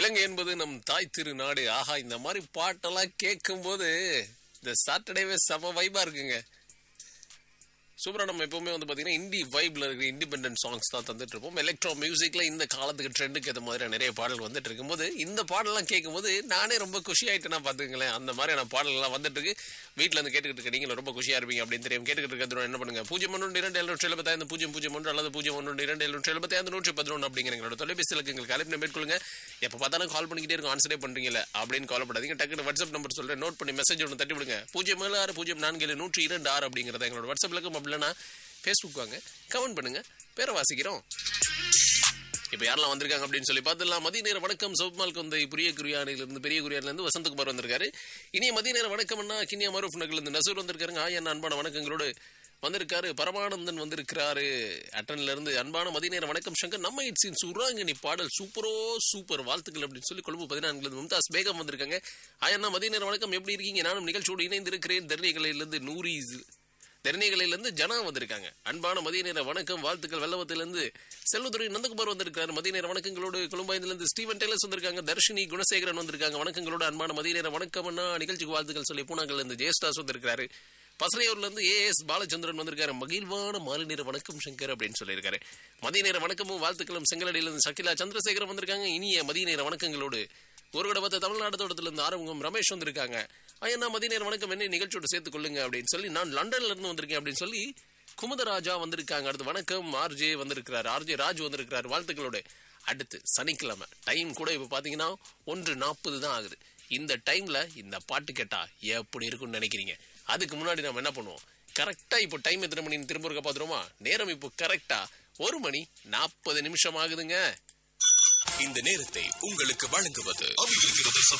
இலங்கை என்பது நம் தாய் திருநாடு ஆஹா இந்த மாதிரி பாட்டெல்லாம் கேட்கும்போது இந்த சாட்டர்டேவே செம வைபா இருக்குங்க சூப்பரா நம்ம எப்பவுமே வந்து பாத்தீங்கன்னா இண்டி வைப்ல இருக்கிற இண்டிபெண்டன்ட் சாங்ஸ் தான் தந்துட்டு இருப்போம் எலக்ட்ரோ மியூசிக்ல இந்த காலத்துக்கு ட்ரெண்டுக்கு ஏற்ற மாதிரி நிறைய பாடல் வந்துட்டு இருக்கும்போது இந்த பாடலாம் கேட்கும்போது நானே ரொம்ப குஷி ஆயிட்டேனா பாத்துங்களேன் அந்த மாதிரியான பாடல்கள்லாம் வந்துட்டு இருக்கு வீட்டுல இருந்து கேட்டுக்கிட்டு இருக்க நீங்களும் ரொம்ப குஷியா இருப்பீங்க அப்படின்னு தெரியும் கேட்டுக்கிட்டு இருக்கிறது என்ன பண்ணுங்க பூஜ்ஜியம் ஒன்று இரண்டு எழுநூற்றி எழுபத்தைந்து பூஜ்ஜியம் பூஜ்ஜியம் ஒன்று அல்லது பூஜ்ஜியம் ஒன்று இரண்டு எழுநூற்றி எழுபத்தைந்து நூற்றி பதினொன்று அப்படிங்கிற எங்களோட தொலைபேசி எங்களுக்கு அழைப்பு மேற்கொள்ளுங்க எப்ப பார்த்தாலும் கால் பண்ணிக்கிட்டே இருக்கும் ஆன்சரே பண்றீங்கல்ல அப்படின்னு கவலைப்படாதீங்க டக்குனு வாட்ஸ்அப் நம்பர் சொல்றேன் நோட் பண்ணி மெசேஜ் ஒன்று தட்டி விடுங்க பூஜ்ஜியம் ஏழு ஆறு பூஜ்ஜியம் நான்கு ஏழு நூற்றி இரண்டு ஆறு அப்படிங்கிறத எங்களோட வாட்ஸ்அப் இலக்கம் அப்படின்னா ஃபேஸ்புக் வாங்க கமெண்ட் பண்ணுங்க பேரை வாசிக்கிறோம் இப்போ யாரெல்லாம் வந்திருக்காங்க அப்படின்னு சொல்லி பார்த்துடலாம் மதிய நேர வணக்கம் சவுமால் கொந்தை புரிய குரியானிலிருந்து பெரிய குரியானிலிருந்து வசந்தகுமார் வந்திருக்காரு இனிய மதிய நேர வணக்கம்னா கினியா மரூஃப் நகர்லேருந்து நசூர் வந்திருக்காருங்க ஆயா அன்பான வணக்கங்களோடு வந்திருக்காரு பரமானந்தன் வந்திருக்கிறாரு அட்டன்ல இருந்து அன்பான மதிய நேர வணக்கம் சங்கர் நம்ம இட்ஸின் சுராங்கினி பாடல் சூப்பரோ சூப்பர் வாழ்த்துக்கள் அப்படின்னு சொல்லி கொழும்பு பதினான்குல இருந்து மும்தாஸ் பேகம் வந்திருக்காங்க ஆயா மதிய நேர வணக்கம் எப்படி இருக்கீங்க நானும் நிகழ்ச்சியோடு இணைந்து இருக்கிறேன் தர்ணிகளையிலிருந்து நூரிஸ் தெரணிகளிலிருந்து ஜனா வந்திருக்காங்க அன்பான மதிய நேர வணக்கம் வாழ்த்துக்கள் வெள்ளவத்திலிருந்து செல்வதுரை நந்தகுமார் வந்திருக்காரு மதிய நேர வணக்கங்களோடு கொழும்பாய்ந்திலிருந்து ஸ்டீவன் டெய்லர்ஸ் வந்திருக்காங்க தர்ஷினி குணசேகரன் வந்திருக்காங்க வணக்கங்களோட அன்பான மதிய நேர வணக்கம் அண்ணா நிகழ்ச்சிக்கு வாழ்த்துக்கள் சொல்லி பூனாங்கல்ல இருந்து ஜெயஸ்டாஸ் வந்திருக்காரு பசறையூர்ல இருந்து ஏ எஸ் பாலச்சந்திரன் வந்திருக்காரு மகிழ்வான மாலை நேர வணக்கம் சங்கர் அப்படின்னு சொல்லியிருக்காரு மதிய நேர வணக்கமும் வாழ்த்துக்களும் செங்கலடியிலிருந்து சகிலா சந்திரசேகரன் வந்திருக்காங்க இனிய மதிய நேர வணக்கங்களோடு ஒரு கடப்பத்த தமிழ்நாடு தோட்டத்திலிருந்து ஆரம்பம் ரமேஷ் வந்திருக்காங்க ஐயா மதிய நேரம் வணக்கம் என்ன நிகழ்ச்சியோட சேர்த்துக் கொள்ளுங்க அப்படின்னு சொல்லி நான் லண்டன்ல இருந்து வந்திருக்கேன் அப்படின்னு சொல்லி குமுதராஜா வந்திருக்காங்க அடுத்து வணக்கம் ஆர்ஜே வந்திருக்கிறார் ஆர்ஜே ராஜ் வந்திருக்கிறார் வாழ்த்துக்களோட அடுத்து சனிக்கிழமை டைம் கூட இப்ப பாத்தீங்கன்னா ஒன்று நாற்பது தான் ஆகுது இந்த டைம்ல இந்த பாட்டு கேட்டா எப்படி இருக்கும்னு நினைக்கிறீங்க அதுக்கு முன்னாடி நம்ம என்ன பண்ணுவோம் கரெக்டா இப்போ டைம் எத்தனை மணி திரும்ப இருக்க பாத்துருமா நேரம் இப்போ கரெக்டா ஒரு மணி நாற்பது நிமிஷம் ஆகுதுங்க இந்த நேரத்தை உங்களுக்கு வழங்குவது அபிவிருத்தி